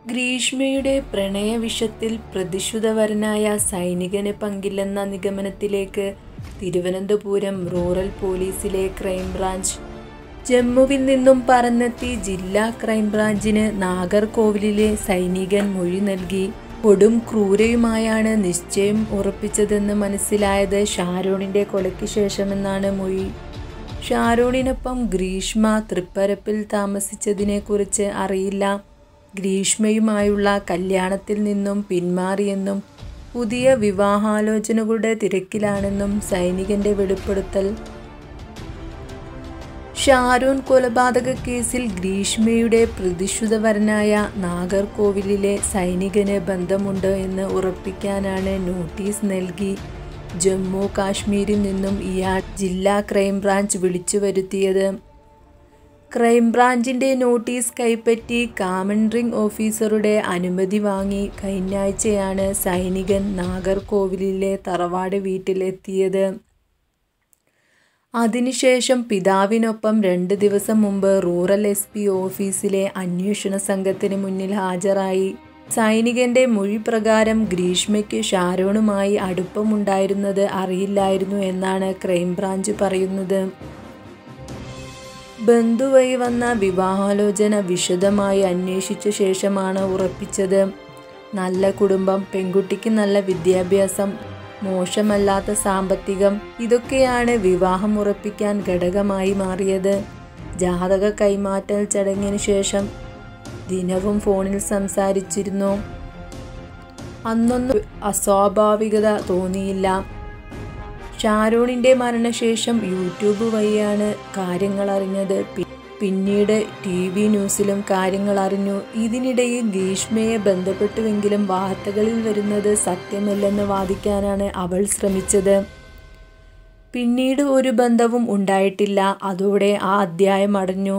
ഗ്രീഷ്മയുടെ പ്രണയവിഷത്തിൽ പ്രതിശ്രുതവരനായ സൈനികന് പങ്കില്ലെന്ന നിഗമനത്തിലേക്ക് തിരുവനന്തപുരം റൂറൽ പോലീസിലെ ക്രൈംബ്രാഞ്ച് ജമ്മുവിൽ നിന്നും പറന്നെത്തി ജില്ലാ ക്രൈംബ്രാഞ്ചിന് നാഗർകോവിലിലെ സൈനികൻ മൊഴി നൽകി കൊടും ക്രൂരയുമായാണ് നിശ്ചയം ഉറപ്പിച്ചതെന്ന് മനസ്സിലായത് ഷാരോണിന്റെ കൊലയ്ക്ക് ശേഷമെന്നാണ് മൊഴി ഷാരോണിനൊപ്പം ഗ്രീഷ്മ തൃപ്പരപ്പിൽ താമസിച്ചതിനെക്കുറിച്ച് അറിയില്ല ഗ്രീഷ്മയുമായുള്ള കല്യാണത്തിൽ നിന്നും പിന്മാറിയെന്നും പുതിയ വിവാഹാലോചനകളുടെ തിരക്കിലാണെന്നും സൈനികന്റെ വെളിപ്പെടുത്തൽ ഷാരൂൺ കൊലപാതക കേസിൽ ഗ്രീഷ്മയുടെ പ്രതിശ്രുതവരനായ നാഗർകോവിലിലെ സൈനികന് ബന്ധമുണ്ട് എന്ന് ഉറപ്പിക്കാനാണ് നോട്ടീസ് നൽകി ജമ്മു കാശ്മീരിൽ നിന്നും ഇയാൾ ജില്ലാ ക്രൈംബ്രാഞ്ച് വിളിച്ചു വരുത്തിയത് ക്രൈംബ്രാഞ്ചിന്റെ നോട്ടീസ് കൈപ്പറ്റി കാമൻറിംഗ് ഓഫീസറുടെ അനുമതി വാങ്ങി കഴിഞ്ഞാഴ്ചയാണ് സൈനികൻ നാഗർകോവിലിലെ തറവാട് വീട്ടിലെത്തിയത് അതിനുശേഷം പിതാവിനൊപ്പം രണ്ട് ദിവസം മുമ്പ് റൂറൽ എസ് പി ഓഫീസിലെ അന്വേഷണ സംഘത്തിന് മുന്നിൽ ഹാജരായി സൈനികന്റെ മൊഴി പ്രകാരം ഗ്രീഷ്മയ്ക്ക് ഷാരോണുമായി അടുപ്പമുണ്ടായിരുന്നത് അറിയില്ലായിരുന്നു എന്നാണ് ക്രൈംബ്രാഞ്ച് പറയുന്നത് ബന്ധുവഴി വന്ന വിവാഹാലോചന വിശദമായി അന്വേഷിച്ച ശേഷമാണ് ഉറപ്പിച്ചത് നല്ല കുടുംബം പെൺകുട്ടിക്ക് നല്ല വിദ്യാഭ്യാസം മോശമല്ലാത്ത സാമ്പത്തികം ഇതൊക്കെയാണ് വിവാഹം ഉറപ്പിക്കാൻ ഘടകമായി മാറിയത് ജാതക കൈമാറ്റൽ ചടങ്ങിന് ശേഷം ദിനവും ഫോണിൽ സംസാരിച്ചിരുന്നു അന്നൊന്നും അസ്വാഭാവികത തോന്നിയില്ല ഷാരോണിന്റെ മരണശേഷം യൂട്യൂബ് വഴിയാണ് കാര്യങ്ങൾ അറിഞ്ഞത് പിന്നീട് ടി വി ന്യൂസിലും കാര്യങ്ങൾ അറിഞ്ഞു ഇതിനിടയിൽ ഗ്രീഷ്മയെ ബന്ധപ്പെട്ടുവെങ്കിലും വാർത്തകളിൽ വരുന്നത് സത്യമല്ലെന്ന് വാദിക്കാനാണ് അവൾ ശ്രമിച്ചത് പിന്നീട് ഒരു ബന്ധവും ഉണ്ടായിട്ടില്ല അതോടെ ആ അധ്യായം അടഞ്ഞു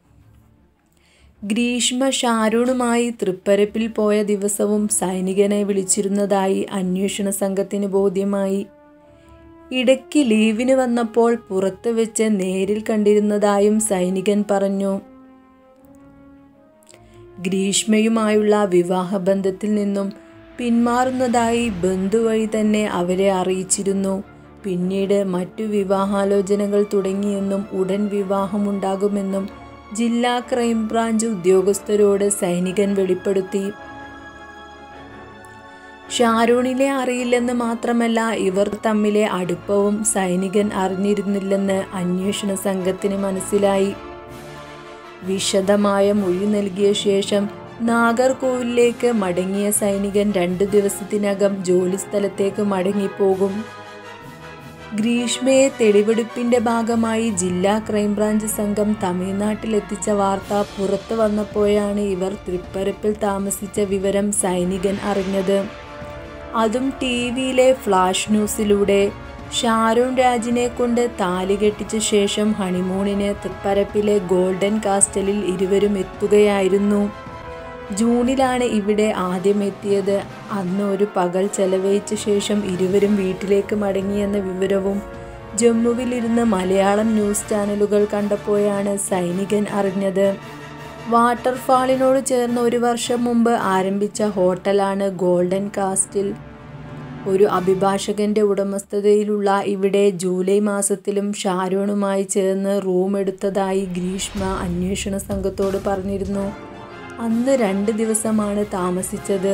ഗ്രീഷ്മ ഷാരൂണുമായി തൃപ്പരപ്പിൽ പോയ ദിവസവും സൈനികനെ വിളിച്ചിരുന്നതായി അന്വേഷണ സംഘത്തിന് ബോധ്യമായി ഇടയ്ക്ക് ലീവിന് വന്നപ്പോൾ പുറത്ത് വെച്ച് നേരിൽ കണ്ടിരുന്നതായും സൈനികൻ പറഞ്ഞു ഗ്രീഷ്മയുമായുള്ള വിവാഹബന്ധത്തിൽ നിന്നും പിന്മാറുന്നതായി ബന്ധുവഴി തന്നെ അവരെ അറിയിച്ചിരുന്നു പിന്നീട് മറ്റു വിവാഹാലോചനകൾ തുടങ്ങിയെന്നും ഉടൻ വിവാഹമുണ്ടാകുമെന്നും ജില്ലാ ക്രൈംബ്രാഞ്ച് ഉദ്യോഗസ്ഥരോട് സൈനികൻ വെളിപ്പെടുത്തി ഷാരൂണിനെ അറിയില്ലെന്ന് മാത്രമല്ല ഇവർ തമ്മിലെ അടുപ്പവും സൈനികൻ അറിഞ്ഞിരുന്നില്ലെന്ന് അന്വേഷണ സംഘത്തിന് മനസ്സിലായി വിശദമായ മൊഴി നൽകിയ ശേഷം നാഗർകോവിലേക്ക് മടങ്ങിയ സൈനികൻ രണ്ടു ദിവസത്തിനകം ജോലിസ്ഥലത്തേക്ക് മടങ്ങിപ്പോകും ഗ്രീഷ്മയെ തെളിവെടുപ്പിന്റെ ഭാഗമായി ജില്ലാ ക്രൈംബ്രാഞ്ച് സംഘം തമിഴ്നാട്ടിലെത്തിച്ച വാർത്ത പുറത്തു വന്നപ്പോഴാണ് ഇവർ തൃപ്പരപ്പിൽ താമസിച്ച വിവരം സൈനികൻ അറിഞ്ഞത് അതും ടി വിയിലെ ഫ്ലാഷ് ന്യൂസിലൂടെ ഷാരൂൺ രാജിനെ കൊണ്ട് താലി കെട്ടിച്ച ശേഷം ഹണിമൂണിന് തൃപ്പരപ്പിലെ ഗോൾഡൻ കാസ്റ്റലിൽ ഇരുവരും എത്തുകയായിരുന്നു ജൂണിലാണ് ഇവിടെ ആദ്യം എത്തിയത് അന്ന് ഒരു പകൽ ചെലവഴിച്ച ശേഷം ഇരുവരും വീട്ടിലേക്ക് മടങ്ങിയെന്ന വിവരവും ജമ്മുവിലിരുന്ന് മലയാളം ന്യൂസ് ചാനലുകൾ കണ്ടപ്പോഴാണ് സൈനികൻ അറിഞ്ഞത് വാട്ടർഫാളിനോട് ചേർന്ന് ഒരു വർഷം മുമ്പ് ആരംഭിച്ച ഹോട്ടലാണ് ഗോൾഡൻ കാസ്റ്റിൽ ഒരു അഭിഭാഷകന്റെ ഉടമസ്ഥതയിലുള്ള ഇവിടെ ജൂലൈ മാസത്തിലും ഷാരോണുമായി ചേർന്ന് റൂം എടുത്തതായി ഗ്രീഷ്മ അന്വേഷണ സംഘത്തോട് പറഞ്ഞിരുന്നു അന്ന് രണ്ട് ദിവസമാണ് താമസിച്ചത്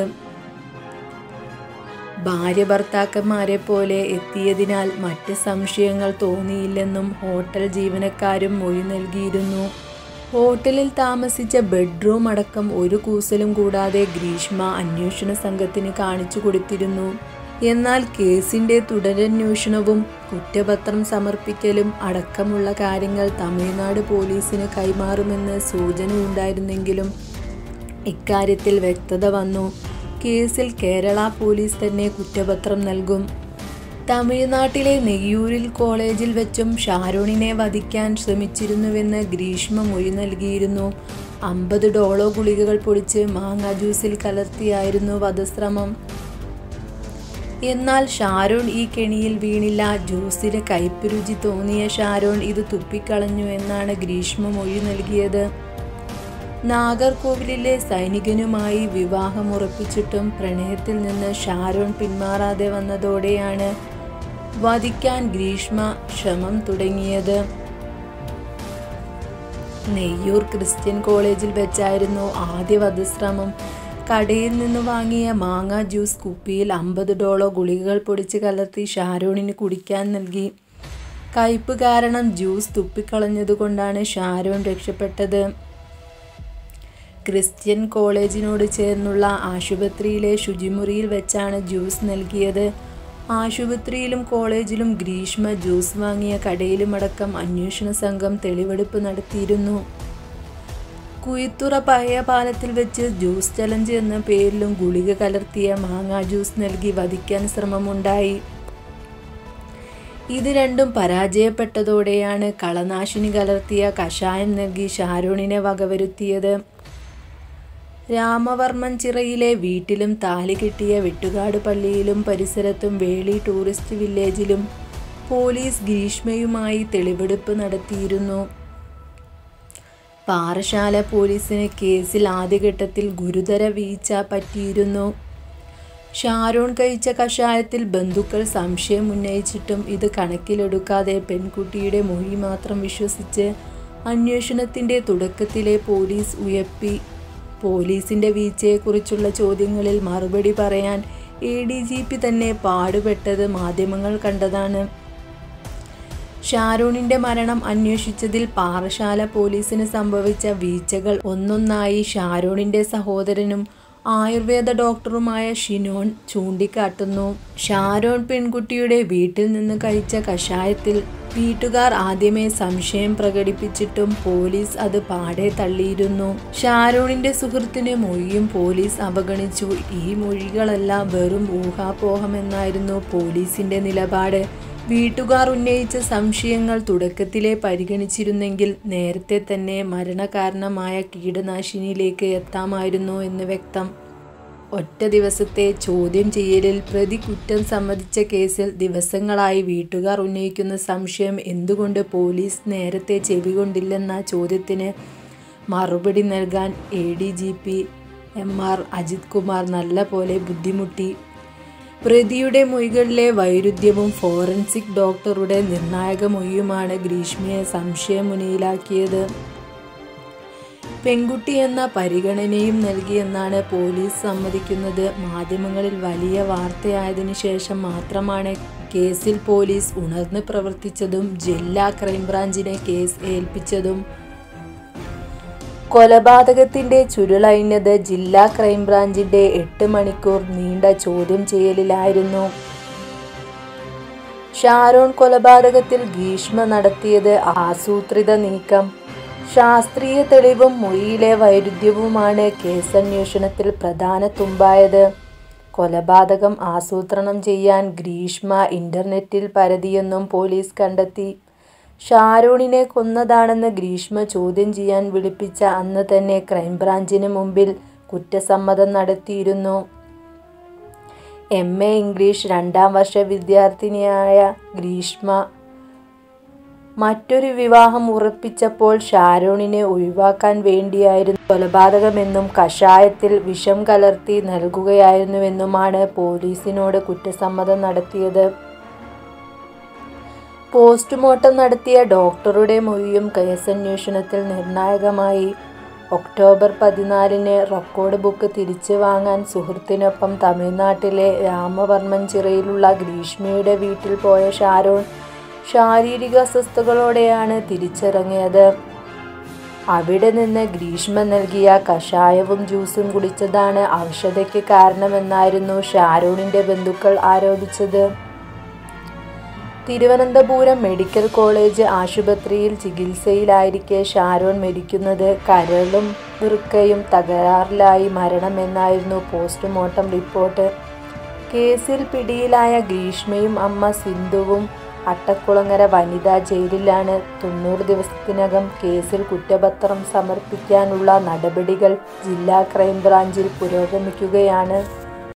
ഭാര്യ ഭർത്താക്കന്മാരെ പോലെ എത്തിയതിനാൽ മറ്റ് സംശയങ്ങൾ തോന്നിയില്ലെന്നും ഹോട്ടൽ ജീവനക്കാരും മൊഴി നൽകിയിരുന്നു ഹോട്ടലിൽ താമസിച്ച ബെഡ്റൂം അടക്കം ഒരു കൂസലും കൂടാതെ ഗ്രീഷ്മ അന്വേഷണ സംഘത്തിന് കാണിച്ചു കൊടുത്തിരുന്നു എന്നാൽ കേസിന്റെ തുടരന്വേഷണവും കുറ്റപത്രം സമർപ്പിക്കലും അടക്കമുള്ള കാര്യങ്ങൾ തമിഴ്നാട് പോലീസിന് കൈമാറുമെന്ന് സൂചനയുണ്ടായിരുന്നെങ്കിലും ഇക്കാര്യത്തിൽ വ്യക്തത വന്നു കേസിൽ കേരള പോലീസ് തന്നെ കുറ്റപത്രം നൽകും തമിഴ്നാട്ടിലെ നെയ്യൂരിൽ കോളേജിൽ വെച്ചും ഷാരോണിനെ വധിക്കാൻ ശ്രമിച്ചിരുന്നുവെന്ന് ഗ്രീഷ്മ മൊഴി നൽകിയിരുന്നു അമ്പത് ഡോളോ ഗുളികകൾ പൊടിച്ച് മാങ്ങ ജ്യൂസിൽ കലർത്തിയായിരുന്നു വധശ്രമം എന്നാൽ ഷാരോൺ ഈ കെണിയിൽ വീണില്ല ജ്യൂസിന് കയ്പ് രുചി തോന്നിയ ഷാരോൺ ഇത് തുപ്പിക്കളഞ്ഞു എന്നാണ് ഗ്രീഷ്മ മൊഴി നൽകിയത് നാഗർകോവിലിലെ സൈനികനുമായി വിവാഹമുറപ്പിച്ചിട്ടും പ്രണയത്തിൽ നിന്ന് ഷാരോൺ പിന്മാറാതെ വന്നതോടെയാണ് വധിക്കാൻ ഗ്രീഷ്മ ശ്രമം തുടങ്ങിയത് നെയ്യൂർ ക്രിസ്ത്യൻ കോളേജിൽ വെച്ചായിരുന്നു ആദ്യ വധശ്രമം കടയിൽ നിന്ന് വാങ്ങിയ മാങ്ങ ജ്യൂസ് കുപ്പിയിൽ അമ്പത് ഡോളോ ഗുളികകൾ പൊടിച്ച് കലർത്തി ഷാരോണിന് കുടിക്കാൻ നൽകി കയ്പ് കാരണം ജ്യൂസ് തുപ്പിക്കളഞ്ഞതുകൊണ്ടാണ് ഷാരോൺ രക്ഷപ്പെട്ടത് ക്രിസ്ത്യൻ കോളേജിനോട് ചേർന്നുള്ള ആശുപത്രിയിലെ ശുചിമുറിയിൽ വെച്ചാണ് ജ്യൂസ് നൽകിയത് ആശുപത്രിയിലും കോളേജിലും ഗ്രീഷ്മ ജ്യൂസ് വാങ്ങിയ കടയിലുമടക്കം അന്വേഷണ സംഘം തെളിവെടുപ്പ് നടത്തിയിരുന്നു കുയിത്തുറ പഴയ പാലത്തിൽ വെച്ച് ജ്യൂസ് ചലഞ്ച് എന്ന പേരിലും ഗുളിക കലർത്തിയ മാങ്ങാ ജ്യൂസ് നൽകി വധിക്കാൻ ശ്രമമുണ്ടായി ഇത് രണ്ടും പരാജയപ്പെട്ടതോടെയാണ് കളനാശിനി കലർത്തിയ കഷായം നൽകി ഷാരോണിനെ വകവരുത്തിയത് രാമവർമ്മൻ ചിറയിലെ വീട്ടിലും താലി കെട്ടിയ വെട്ടുകാട് പള്ളിയിലും പരിസരത്തും വേളി ടൂറിസ്റ്റ് വില്ലേജിലും പോലീസ് ഗ്രീഷ്മയുമായി തെളിവെടുപ്പ് നടത്തിയിരുന്നു പാറശാല പോലീസിന് കേസിൽ ആദ്യഘട്ടത്തിൽ ഗുരുതര വീഴ്ച പറ്റിയിരുന്നു ഷാരോൺ കഴിച്ച കഷായത്തിൽ ബന്ധുക്കൾ സംശയം ഉന്നയിച്ചിട്ടും ഇത് കണക്കിലെടുക്കാതെ പെൺകുട്ടിയുടെ മൊഴി മാത്രം വിശ്വസിച്ച് അന്വേഷണത്തിൻ്റെ തുടക്കത്തിലെ പോലീസ് ഉയർത്തി പോലീസിൻ്റെ വീഴ്ചയെക്കുറിച്ചുള്ള ചോദ്യങ്ങളിൽ മറുപടി പറയാൻ എ ഡി ജി പി തന്നെ പാടുപെട്ടത് മാധ്യമങ്ങൾ കണ്ടതാണ് ഷാരൂണിന്റെ മരണം അന്വേഷിച്ചതിൽ പാറശാല പോലീസിന് സംഭവിച്ച വീഴ്ചകൾ ഒന്നൊന്നായി ഷാരൂണിന്റെ സഹോദരനും ആയുർവേദ ഡോക്ടറുമായ ഷിനോൺ ചൂണ്ടിക്കാട്ടുന്നു ഷാരോൺ പെൺകുട്ടിയുടെ വീട്ടിൽ നിന്ന് കഴിച്ച കഷായത്തിൽ വീട്ടുകാർ ആദ്യമേ സംശയം പ്രകടിപ്പിച്ചിട്ടും പോലീസ് അത് പാടെ തള്ളിയിരുന്നു ഷാരോണിന്റെ സുഹൃത്തിന് മൊഴിയും പോലീസ് അവഗണിച്ചു ഈ മൊഴികളെല്ലാം വെറും ഊഹാപോഹമെന്നായിരുന്നു പോലീസിന്റെ നിലപാട് വീട്ടുകാർ ഉന്നയിച്ച സംശയങ്ങൾ തുടക്കത്തിലെ പരിഗണിച്ചിരുന്നെങ്കിൽ നേരത്തെ തന്നെ മരണകാരണമായ കീടനാശിനിയിലേക്ക് എത്താമായിരുന്നു എന്ന് വ്യക്തം ഒറ്റ ദിവസത്തെ ചോദ്യം ചെയ്യലിൽ പ്രതി കുറ്റം സമ്മതിച്ച കേസിൽ ദിവസങ്ങളായി വീട്ടുകാർ ഉന്നയിക്കുന്ന സംശയം എന്തുകൊണ്ട് പോലീസ് നേരത്തെ ചെവികൊണ്ടില്ലെന്ന ചോദ്യത്തിന് മറുപടി നൽകാൻ A D G P M R Ajith Kumar നല്ല പോലെ ബുദ്ധിമുട്ടി പ്രതിയുടെ മൊഴികളിലെ വൈരുദ്ധ്യവും ഫോറൻസിക് ഡോക്ടറുടെ നിർണായക മൊഴിയുമാണ് ഗ്രീഷ്മയെ സംശയമുനയിലാക്കിയത് പെൺകുട്ടി എന്ന പരിഗണനയും നൽകിയെന്നാണ് പോലീസ് സമ്മതിക്കുന്നത് മാധ്യമങ്ങളിൽ വലിയ വാർത്തയായതിനു ശേഷം മാത്രമാണ് കേസിൽ പോലീസ് ഉണർന്ന് പ്രവർത്തിച്ചതും ജില്ലാ ക്രൈംബ്രാഞ്ചിനെ കേസ് ഏൽപ്പിച്ചതും കൊലപാതകത്തിന്റെ ചുരുളഴിഞ്ഞത് ജില്ലാ ക്രൈംബ്രാഞ്ചിന്റെ എട്ട് മണിക്കൂർ നീണ്ട ചോദ്യം ചെയ്യലിലായിരുന്നു ഷാരോൺ കൊലപാതകത്തിൽ ഭീഷ്മ നടത്തിയത് ആസൂത്രിത നീക്കം ശാസ്ത്രീയ തെളിവും മൊഴിയിലെ വൈരുദ്ധ്യവുമാണ് കേസന്വേഷണത്തിൽ പ്രധാന തുമ്പായത് കൊലപാതകം ആസൂത്രണം ചെയ്യാൻ ഗ്രീഷ്മ ഇന്റർനെറ്റിൽ പരതിയെന്നും പോലീസ് കണ്ടെത്തി ഷാരോണിനെ കൊന്നതാണെന്ന് ഗ്രീഷ്മ ചോദ്യം ചെയ്യാൻ വിളിപ്പിച്ച അന്ന് തന്നെ ക്രൈംബ്രാഞ്ചിന് മുമ്പിൽ കുറ്റസമ്മതം നടത്തിയിരുന്നു എം എ ഇംഗ്ലീഷ് രണ്ടാം വർഷ വിദ്യാർത്ഥിനിയായ ഗ്രീഷ്മ മറ്റൊരു വിവാഹം ഉറപ്പിച്ചപ്പോൾ ഷാരോണിനെ ഒഴിവാക്കാൻ വേണ്ടിയായിരുന്നു കൊലപാതകമെന്നും കഷായത്തിൽ വിഷം കലർത്തി നൽകുകയായിരുന്നുവെന്നുമാണ് പോലീസിനോട് കുറ്റസമ്മതം നടത്തിയത് പോസ്റ്റ്മോർട്ടം നടത്തിയ ഡോക്ടറുടെ മൊഴിയും കേസന്വേഷണത്തിൽ നിർണായകമായി ഒക്ടോബർ പതിനാലിന് റെക്കോർഡ് ബുക്ക് തിരിച്ചു വാങ്ങാൻ സുഹൃത്തിനൊപ്പം തമിഴ്നാട്ടിലെ രാമവർമ്മൻ ചിറയിലുള്ള ഗ്രീഷ്മയുടെ വീട്ടിൽ പോയ ഷാരോൺ ശാരീരിക അസ്വസ്ഥതകളോടെയാണ് തിരിച്ചിറങ്ങിയത് അവിടെ നിന്ന് ഗ്രീഷ്മ നൽകിയ കഷായവും ജ്യൂസും കുടിച്ചതാണ് അവശതയ്ക്ക് കാരണമെന്നായിരുന്നു ഷാരോണിന്റെ ബന്ധുക്കൾ ആരോപിച്ചത് തിരുവനന്തപുരം മെഡിക്കൽ കോളേജ് ആശുപത്രിയിൽ ചികിത്സയിലായിരിക്കെ ഷാരോൺ മരിക്കുന്നത് കരളും വൃക്കയും തകരാറിലായി മരണമെന്നായിരുന്നു പോസ്റ്റ്മോർട്ടം റിപ്പോർട്ട് കേസിൽ പിടിയിലായ ഗ്രീഷ്മയും അമ്മ സിന്ധുവും അട്ടക്കുളങ്ങര വനിതാ ജയിലിലാണ് തൊണ്ണൂറ് ദിവസത്തിനകം കേസിൽ കുറ്റപത്രം സമർപ്പിക്കാനുള്ള നടപടികൾ ജില്ലാ ക്രൈംബ്രാഞ്ചിൽ പുരോഗമിക്കുകയാണ്